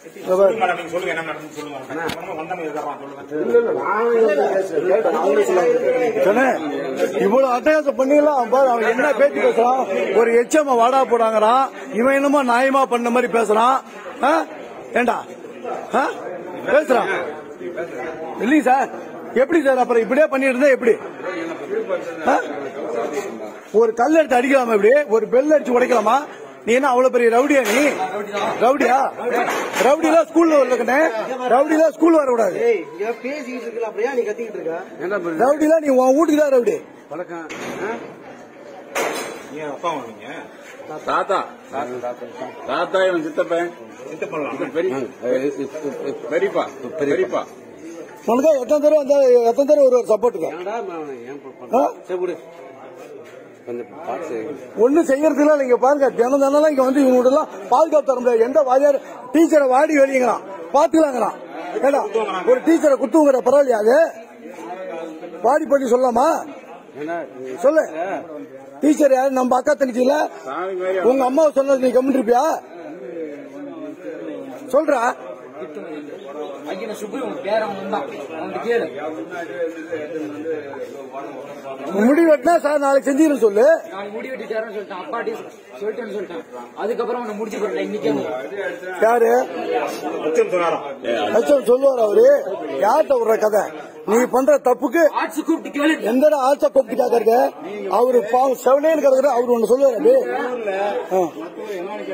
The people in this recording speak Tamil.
சொல்லுங்க மேடம், நீங்க சொல்லுங்க என்ன நடந்துச்சு சொல்லுங்க அப்புறமா வந்தவங்க இருக்கிறான் சொல்லுங்க இல்ல இல்ல நான் கேட்டேன் அவங்களே சொல்லுவாங்க சொன்னே, இவ்வளவு அட்டகாசம் பண்ணீங்களா பாரு அவன் என்ன பேச்சு பேசுறான் ஒரு எச்சம வாடா போடாங்கறான் இவன் என்னமோ நியாயமா பண்ண மாதிரி பேசுறான் ஆ? ஏண்டா ஆ? பேசுறான் இல்லைங்க சார் எப்படி சார் அப்புறம் இப்படியே பண்ணிட்டு இருந்தா எப்படி ஆ? ஒரு கல் எடுத்து அடிக்கலாமா இப்படி ஒரு பெல் அடிச்சு உடைக்கலாமா நீ என்ன அவ்வளவு பெரிய ரவுடியா நீ ரவுடியா ரவுடிலாம் ஸ்கூல்ல வரலக்கண்ணே ரவுடிலாம் ஸ்கூல் வரக்கூடாது ஏய் இங்க பேசிக்கிட்டு இருக்கல அப்படியே நீ கத்திக்கிட்டு இருக்க ரவுடிலாம் நீ உன் வீட்டுக்கு தான் ரவுடி பழக்கம் ஏன் அப்பா வந்தீங்க தாத்தா தாத்தா இவன் சித்தப்பன் சித்த பண்ணலாம் பெரிய பெரியப்பா பெரியப்பா உனக்கு எத்தனை தடவை வந்தா எத்தனை தடவை ஒரு சப்போர்ட்டுக்கு ஏன்டா அவனை ஏன் ஆ? சரி விடு கொஞ்சம் பார்த்து ஒன்னும் செய்யறதுல நீங்க பாருங்க தினம் தினம் இங்க வந்து இவங்க எல்லாம் பாதுகாப்பு தர முடியாது எந்த வாதியார் டீச்சரை வாடி வெளியங்கிறான் பாத்துக்கலாங்கிறான் ஏடா ஒரு டீச்சரை குத்துங்கிற பரவாயில்லையா அது வாடி பண்ணி சொல்லலாமா ஏன்னா சொல்லு டீச்சர் யாரு நம்ம அக்கா தங்கச்சி இல்ல சாமி மாதிரி உங்க அம்மாவை சொன்னது நீ கம்மிட்டு இருப்பியா சொல்றா ஐயனை சுப்பு உன் பேரன் வந்தான் அவன்கிட்ட கேளு முடி வெட்டினா சார் நாளைக்கு செஞ்சுக்கிறேன்னு சொல்லு நான் முடி வெட்டிட்டாருன்னு சொல்லிட்டான் அப்பாட்டி சொல்லிட்டேன்னு சொல்லிட்டான் அதுக்கப்புறம் அவனை முடிச்சு போட்டேன் இன்னைக்கே யாரு அச்சம் சொன்னாராம் அச்சம் சொல்லுவார் அவரு யார்கிட்ட விடுற கதை நீ பண்ற தப்புக்கு ஆட்சி கூப்பிட்டு கேளு எந்த ஆச்சா கூப்பிட்டு அவரு பாவம் செவனேன்னு கிடக்குற அவரு ஒண்ணு சொல்லுவாரு